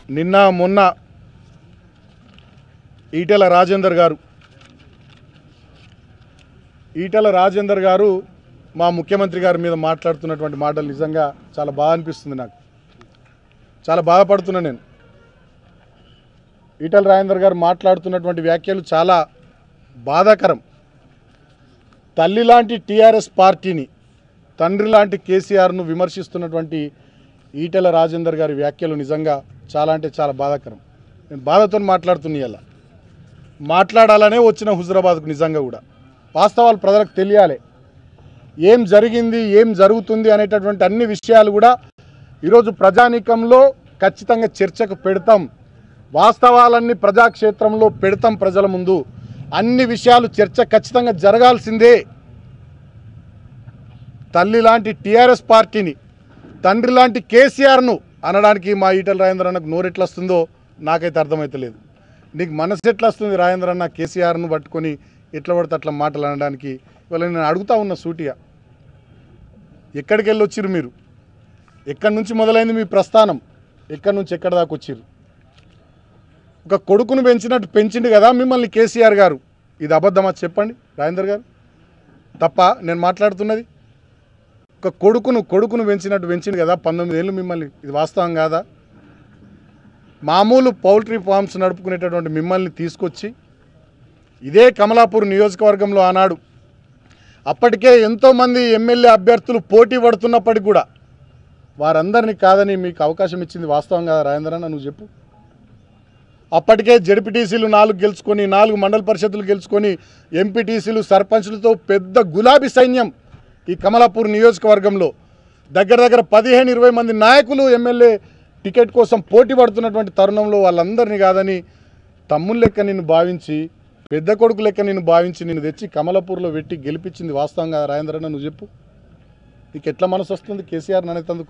నిన్న మొన్న ఈటెల రాజేందర్ గారు ఈటెల రాజేందర్ గారు మా ముఖ్యమంత్రి గారి మీద మాట్లాడుతున్నటువంటి మాటలు నిజంగా చాలా బాగా అనిపిస్తుంది నాకు చాలా బాధపడుతున్నా నేను ఈటెల రాజేందర్ గారు మాట్లాడుతున్నటువంటి వ్యాఖ్యలు చాలా బాధాకరం తల్లి లాంటి టీఆర్ఎస్ పార్టీని తండ్రి లాంటి కేసీఆర్ను విమర్శిస్తున్నటువంటి ఈటెల రాజేందర్ గారి వ్యాఖ్యలు నిజంగా చాలా అంటే చాలా బాధాకరం నేను బాధతో మాట్లాడుతున్నా ఇలా మాట్లాడాలనే వచ్చిన హుజరాబాద్కు నిజంగా కూడా వాస్తవాలు ప్రజలకు తెలియాలి ఏం జరిగింది ఏం జరుగుతుంది అనేటటువంటి అన్ని విషయాలు కూడా ఈరోజు ప్రజానీకంలో ఖచ్చితంగా చర్చకు పెడతాం వాస్తవాలన్నీ ప్రజాక్షేత్రంలో పెడతాం ప్రజల ముందు అన్ని విషయాలు చర్చ ఖచ్చితంగా జరగాల్సిందే తల్లి లాంటి టీఆర్ఎస్ పార్టీని తండ్రి లాంటి కేసీఆర్ను అనడానికి మా ఈటల రాజేంద్ర అన్నకు నోరెట్లా వస్తుందో నాకైతే అర్థమవుతలేదు నీకు మనసు ఎట్లా వస్తుంది రాజేంద్ర అన్న కేసీఆర్ను పట్టుకొని ఎట్లా పడితే అట్లా మాటలు అనడానికి ఇవాళ నేను అడుగుతా ఉన్నా సూటిగా ఎక్కడికి వెళ్ళి వచ్చిర్రు మీరు ఎక్కడి నుంచి మొదలైంది మీ ప్రస్థానం ఎక్కడి నుంచి ఎక్కడి దాకా వచ్చిర్రు ఒక కొడుకును పెంచినట్టు పెంచిండు కదా మిమ్మల్ని కేసీఆర్ గారు ఇది అబద్ధమా చెప్పండి రాజేందర్ గారు తప్ప నేను మాట్లాడుతున్నది ఒక కొడుకును కొడుకును పెంచినట్టు పెంచిండు కదా పంతొమ్మిది ఏళ్ళు మిమ్మల్ని ఇది వాస్తవం కాదా మామూలు పౌల్ట్రీ ఫార్మ్స్ నడుపుకునేటటువంటి మిమ్మల్ని తీసుకొచ్చి ఇదే కమలాపూర్ నియోజకవర్గంలో ఆనాడు అప్పటికే ఎంతోమంది ఎమ్మెల్యే అభ్యర్థులు పోటీ పడుతున్నప్పటికి కూడా వారందరినీ కాదని మీకు అవకాశం ఇచ్చింది వాస్తవం కదా రాజేంద్రన్న నువ్వు చెప్పు అప్పటికే జడ్పీటీసీలు నాలుగు గెలుచుకొని నాలుగు మండల పరిషత్తులు గెలుచుకొని ఎంపీటీసీలు సర్పంచ్లతో పెద్ద గులాబీ సైన్యం ఈ కమలాపూర్ నియోజకవర్గంలో దగ్గర దగ్గర పదిహేను ఇరవై మంది నాయకులు ఎమ్మెల్యే టికెట్ కోసం పోటీ పడుతున్నటువంటి తరుణంలో వాళ్ళందరినీ కాదని తమ్ముళ్ళ లెక్క నిన్ను భావించి పెద్ద కొడుకు లెక్క నిన్ను భావించి నిన్ను తెచ్చి కమలాపూర్లో పెట్టి గెలిపించింది వాస్తవం కదా రాజేంద్రన్న నువ్వు చెప్పు నీకు ఎట్లా మనసు వస్తుంది కేసీఆర్ ననేతందుకు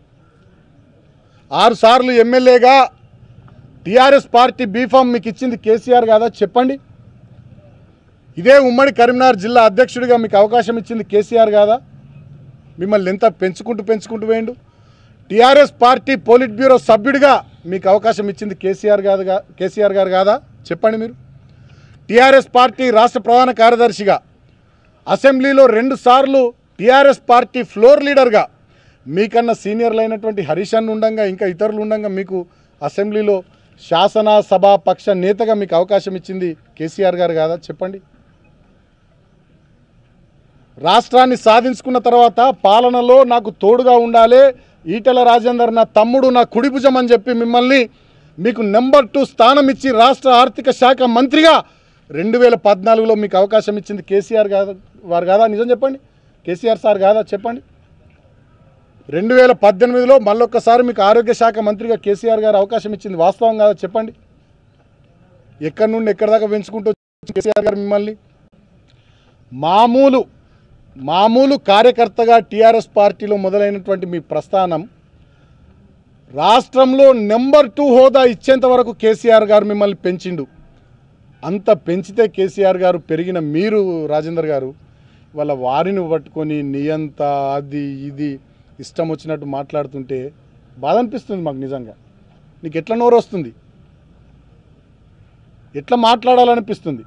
ఆరు సార్లు ఎమ్మెల్యేగా టీఆర్ఎస్ పార్టీ బీఫామ్ మీకు ఇచ్చింది కేసీఆర్ కాదా చెప్పండి ఇదే ఉమ్మడి కరీంనగర్ జిల్లా అధ్యక్షుడిగా మీకు అవకాశం ఇచ్చింది కేసీఆర్ కాదా మిమ్మల్ని ఎంత పెంచుకుంటూ పెంచుకుంటూ వేయండు టీఆర్ఎస్ పార్టీ పోలిట్ బ్యూరో సభ్యుడిగా మీకు అవకాశం ఇచ్చింది కేసీఆర్ కాదు గా- కేసీఆర్ గారు కాదా చెప్పండి మీరు టీఆర్ఎస్ పార్టీ రాష్ట్ర ప్రధాన కార్యదర్శిగా అసెంబ్లీలో రెండు సార్లు టీఆర్ఎస్ పార్టీ ఫ్లోర్ లీడర్గా మీకన్నా సీనియర్లు అయినటువంటి హరీష్ అన్న ఉండంగా ఇంకా ఇతరులు ఉండంగా మీకు అసెంబ్లీలో శాసనసభా పక్ష నేతగా మీకు అవకాశం ఇచ్చింది కేసీఆర్ గారు కాదా చెప్పండి రాష్ట్రాన్ని సాధించుకున్న తర్వాత పాలనలో నాకు తోడుగా ఉండాలి ఈటెల రాజేందర్ నా తమ్ముడు నా కుడి భుజం అని చెప్పి మిమ్మల్ని మీకు నెంబర్ టూ స్థానం ఇచ్చి రాష్ట్ర ఆర్థిక శాఖ మంత్రిగా రెండు వేల పద్నాలుగులో మీకు అవకాశం ఇచ్చింది కేసీఆర్ కాదా వారు కాదా నిజం చెప్పండి కేసీఆర్ సార్ కాదా చెప్పండి రెండు వేల పద్దెనిమిదిలో మళ్ళొక్కసారి మీకు ఆరోగ్య శాఖ మంత్రిగా కేసీఆర్ గారు అవకాశం ఇచ్చింది వాస్తవం కాదా చెప్పండి ఎక్కడి నుండి ఎక్కడి దాకా పెంచుకుంటూ వచ్చింది కేసీఆర్ గారు మిమ్మల్ని మామూలు మామూలు కార్యకర్తగా టీఆర్ఎస్ పార్టీలో మొదలైనటువంటి మీ ప్రస్థానం రాష్ట్రంలో నెంబర్ టూ హోదా ఇచ్చేంత వరకు కేసీఆర్ గారు మిమ్మల్ని పెంచిండు అంత పెంచితే కేసీఆర్ గారు పెరిగిన మీరు రాజేందర్ గారు వాళ్ళ వారిని పట్టుకొని నియంత అది ఇది ఇష్టం వచ్చినట్టు మాట్లాడుతుంటే బాధ అనిపిస్తుంది మాకు నిజంగా నీకు ఎట్లా నోరు వస్తుంది ఎట్లా మాట్లాడాలనిపిస్తుంది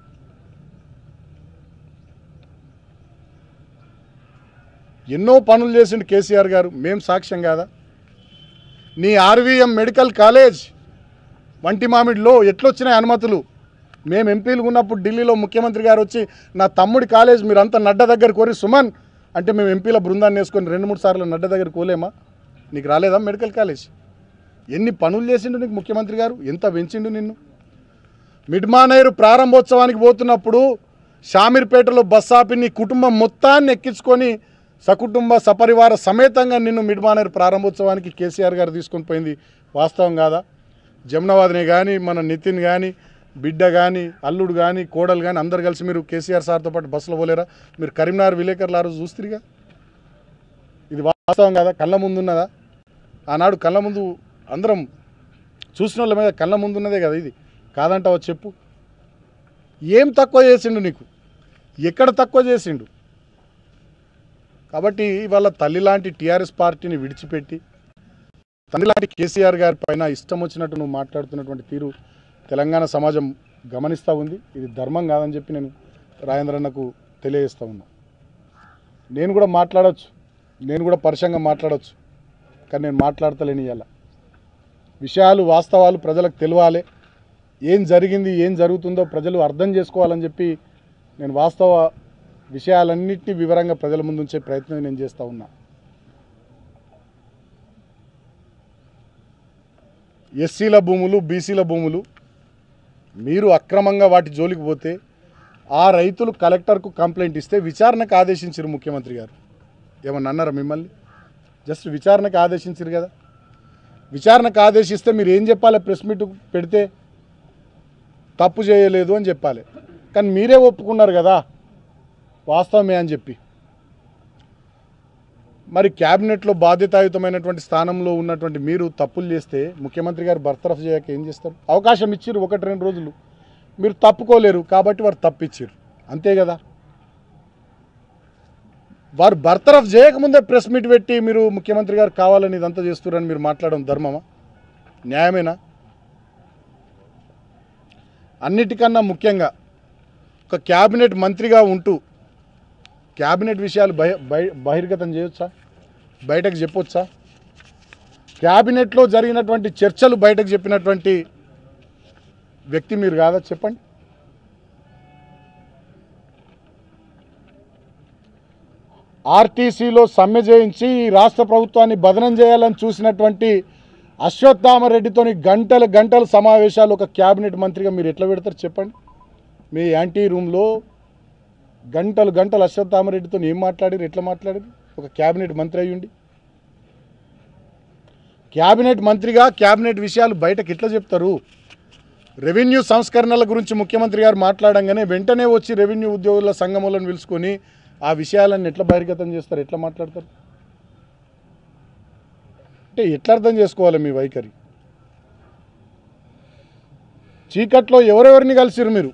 ఎన్నో పనులు చేసిండు కేసీఆర్ గారు మేం సాక్ష్యం కాదా నీ ఆర్వీఎం మెడికల్ కాలేజ్ వంటి మామిడిలో ఎట్లొచ్చినాయి అనుమతులు మేము ఎంపీలు ఉన్నప్పుడు ఢిల్లీలో ముఖ్యమంత్రి గారు వచ్చి నా తమ్ముడి కాలేజ్ మీరంతా నడ్డ దగ్గర కోరి సుమన్ అంటే మేము ఎంపీల బృందాన్ని వేసుకొని రెండు మూడు సార్లు నడ్డ దగ్గర కోలేమా నీకు రాలేదా మెడికల్ కాలేజ్ ఎన్ని పనులు చేసిండు నీకు ముఖ్యమంత్రి గారు ఎంత పెంచిండు నిన్ను మిడ్మానేరు ప్రారంభోత్సవానికి పోతున్నప్పుడు షామీర్పేటలో బస్ ఆపి నీ కుటుంబం మొత్తాన్ని ఎక్కించుకొని సకుటుంబ సపరివార సమేతంగా నిన్ను మిడ్మానేరు ప్రారంభోత్సవానికి కేసీఆర్ గారు తీసుకొని పోయింది వాస్తవం కాదా జమునాబాద్ని కానీ మన నితిన్ కానీ బిడ్డ కానీ అల్లుడు కానీ కోడలు కానీ అందరు కలిసి మీరు కేసీఆర్ సార్తో పాటు బస్సులో పోలేరా మీరు కరీంనగర్ విలేకరులు ఆ రోజు చూస్తురిగా ఇది వాస్తవం కదా కళ్ళ ముందు ఉన్నదా ఆనాడు కళ్ళ ముందు అందరం చూసిన వాళ్ళ మీద కళ్ళ ముందు ఉన్నదే కదా ఇది కాదంటావా చెప్పు ఏం తక్కువ చేసిండు నీకు ఎక్కడ తక్కువ చేసిండు కాబట్టి ఇవాళ తల్లి లాంటి టీఆర్ఎస్ పార్టీని విడిచిపెట్టి తండ్రి లాంటి కేసీఆర్ గారి పైన ఇష్టం వచ్చినట్టు నువ్వు మాట్లాడుతున్నటువంటి తీరు తెలంగాణ సమాజం గమనిస్తూ ఉంది ఇది ధర్మం కాదని చెప్పి నేను రాజేంద్రన్నకు తెలియజేస్తూ ఉన్నా నేను కూడా మాట్లాడవచ్చు నేను కూడా పరుషంగా మాట్లాడవచ్చు కానీ నేను మాట్లాడతలేని ఇవాళ విషయాలు వాస్తవాలు ప్రజలకు తెలియాలి ఏం జరిగింది ఏం జరుగుతుందో ప్రజలు అర్థం చేసుకోవాలని చెప్పి నేను వాస్తవ విషయాలన్నింటినీ వివరంగా ప్రజల ముందు ఉంచే ప్రయత్నం నేను చేస్తూ ఉన్నా ఎస్సీల భూములు బీసీల భూములు మీరు అక్రమంగా వాటి జోలికి పోతే ఆ రైతులు కలెక్టర్కు కంప్లైంట్ ఇస్తే విచారణకు ఆదేశించారు ముఖ్యమంత్రి గారు ఏమన్నా అన్నారా మిమ్మల్ని జస్ట్ విచారణకు ఆదేశించారు కదా విచారణకు ఆదేశిస్తే మీరు ఏం చెప్పాలి ప్రెస్ మీట్ పెడితే తప్పు చేయలేదు అని చెప్పాలి కానీ మీరే ఒప్పుకున్నారు కదా వాస్తవమే అని చెప్పి మరి క్యాబినెట్లో బాధ్యతాయుతమైనటువంటి స్థానంలో ఉన్నటువంటి మీరు తప్పులు చేస్తే ముఖ్యమంత్రి గారు బర్తరఫ్ చేయక ఏం చేస్తారు అవకాశం ఇచ్చిర్రు ఒకటి రెండు రోజులు మీరు తప్పుకోలేరు కాబట్టి వారు తప్పిచ్చారు అంతే కదా వారు బర్తరఫ్ చేయకముందే ప్రెస్ మీట్ పెట్టి మీరు ముఖ్యమంత్రి గారు కావాలని ఇదంతా చేస్తున్నారని మీరు మాట్లాడడం ధర్మమా న్యాయమేనా అన్నిటికన్నా ముఖ్యంగా ఒక క్యాబినెట్ మంత్రిగా ఉంటూ క్యాబినెట్ విషయాలు బహి బహి- బహిర్గతం చేయొచ్చా బయటకు చెప్పొచ్చా క్యాబినెట్లో జరిగినటువంటి చర్చలు బయటకు చెప్పినటువంటి వ్యక్తి మీరు కాదా చెప్పండి ఆర్టీసీలో సమ్మె చేయించి ఈ రాష్ట్ర ప్రభుత్వాన్ని బదనం చేయాలని చూసినటువంటి అశ్వత్థామరెడ్డితోని గంటల గంటల సమావేశాలు ఒక క్యాబినెట్ మంత్రిగా మీరు ఎట్లా పెడతారు చెప్పండి మీ యాంటీ రూమ్లో గంటలు గంటలు అశ్వత్థామరెడ్డితో ఏం మాట్లాడారు ఎట్లా మాట్లాడారు ఒక క్యాబినెట్ మంత్రి అయ్యుండి క్యాబినెట్ మంత్రిగా క్యాబినెట్ విషయాలు బయటకు ఎట్లా చెప్తారు రెవెన్యూ సంస్కరణల గురించి ముఖ్యమంత్రి గారు మాట్లాడంగానే వెంటనే వచ్చి రెవెన్యూ ఉద్యోగుల సంఘములను పిలుచుకొని ఆ విషయాలన్నీ ఎట్లా బహిర్గతం చేస్తారు ఎట్లా మాట్లాడతారు అంటే ఎట్లా అర్థం చేసుకోవాలి మీ వైఖరి చీకట్లో ఎవరెవరిని కలిసిరు మీరు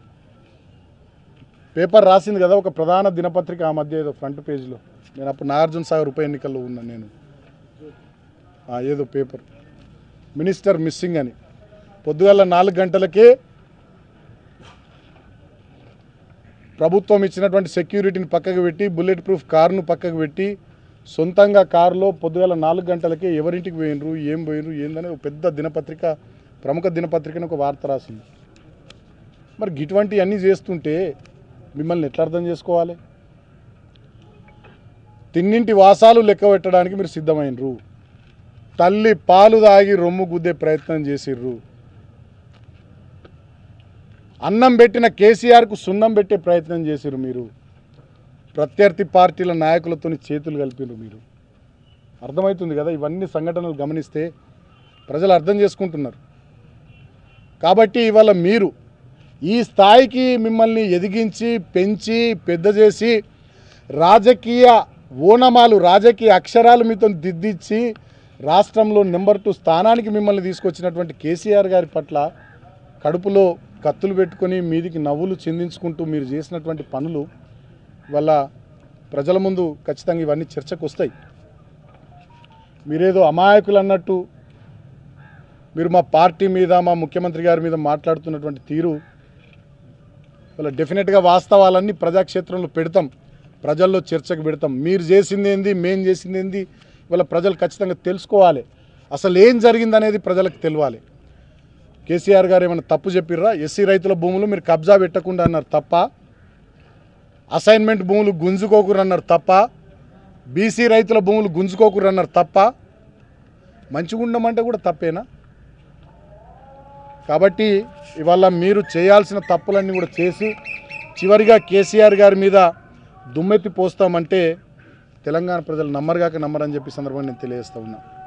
పేపర్ రాసింది కదా ఒక ప్రధాన దినపత్రిక ఆ మధ్య ఏదో ఫ్రంట్ పేజ్లో నేను అప్పుడు నాగార్జున సాగర్ ఉప ఎన్నికల్లో ఉన్నాను నేను ఆ, ఏదో పేపర్ మినిస్టర్ మిస్సింగ్ అని పొద్దుగల నాలుగు గంటలకే ప్రభుత్వం ఇచ్చినటువంటి సెక్యూరిటీని పక్కకు పెట్టి బుల్లెట్ ప్రూఫ్ కారును పక్కకు పెట్టి సొంతంగా కారులో పొద్దుగల నాలుగు గంటలకే ఎవరింటికి పోయినరు ఏం పోయినరు ఏందని ఒక పెద్ద దినపత్రిక ప్రముఖ దినపత్రికని ఒక వార్త రాసింది మరి ఇటువంటి అన్నీ చేస్తుంటే మిమ్మల్ని ఎట్లా అర్థం చేసుకోవాలి తిన్నింటి వాసాలు లెక్క పెట్టడానికి మీరు సిద్ధమైనరు తల్లి పాలు తాగి రొమ్ము గుద్దే ప్రయత్నం చేసిర్రు అన్నం పెట్టిన కేసీఆర్కు సున్నం పెట్టే ప్రయత్నం చేసిర్రు మీరు ప్రత్యర్థి పార్టీల నాయకులతో చేతులు కలిపిర్రు మీరు అర్థమవుతుంది కదా ఇవన్నీ సంఘటనలు గమనిస్తే ప్రజలు అర్థం చేసుకుంటున్నారు కాబట్టి ఇవాళ మీరు ఈ స్థాయికి మిమ్మల్ని ఎదిగించి పెంచి పెద్ద చేసి రాజకీయ ఓనమాలు రాజకీయ అక్షరాలు మీతో దిద్దిచ్చి రాష్ట్రంలో నెంబర్ టూ స్థానానికి మిమ్మల్ని తీసుకొచ్చినటువంటి కేసీఆర్ గారి పట్ల కడుపులో కత్తులు పెట్టుకొని మీదికి నవ్వులు చిందించుకుంటూ మీరు చేసినటువంటి పనులు వల్ల ప్రజల ముందు ఖచ్చితంగా ఇవన్నీ చర్చకు వస్తాయి మీరేదో అమాయకులు అన్నట్టు మీరు మా పార్టీ మీద మా ముఖ్యమంత్రి గారి మీద మాట్లాడుతున్నటువంటి తీరు వాళ్ళ డెఫినెట్గా వాస్తవాలన్నీ ప్రజాక్షేత్రంలో పెడతాం ప్రజల్లో చర్చకు పెడతాం మీరు చేసింది ఏంది మేం చేసింది ఏంది ఇవాళ ప్రజలు ఖచ్చితంగా తెలుసుకోవాలి అసలు ఏం జరిగింది అనేది ప్రజలకు తెలియాలి కేసీఆర్ గారు ఏమైనా తప్పు చెప్పిర్రా ఎస్సీ రైతుల భూములు మీరు కబ్జా పెట్టకుండా అన్నారు తప్ప అసైన్మెంట్ భూములు గుంజుకోకూరు అన్నారు తప్ప బీసీ రైతుల భూములు గుంజుకోకూరు అన్నారు తప్ప మంచిగా ఉండమంటే కూడా తప్పేనా కాబట్టి ఇవాళ మీరు చేయాల్సిన తప్పులన్నీ కూడా చేసి చివరిగా కేసీఆర్ గారి మీద దుమ్మెత్తి పోస్తామంటే తెలంగాణ ప్రజలు నమ్మరుగాక నమ్మరని చెప్పి సందర్భంగా నేను తెలియజేస్తా ఉన్నా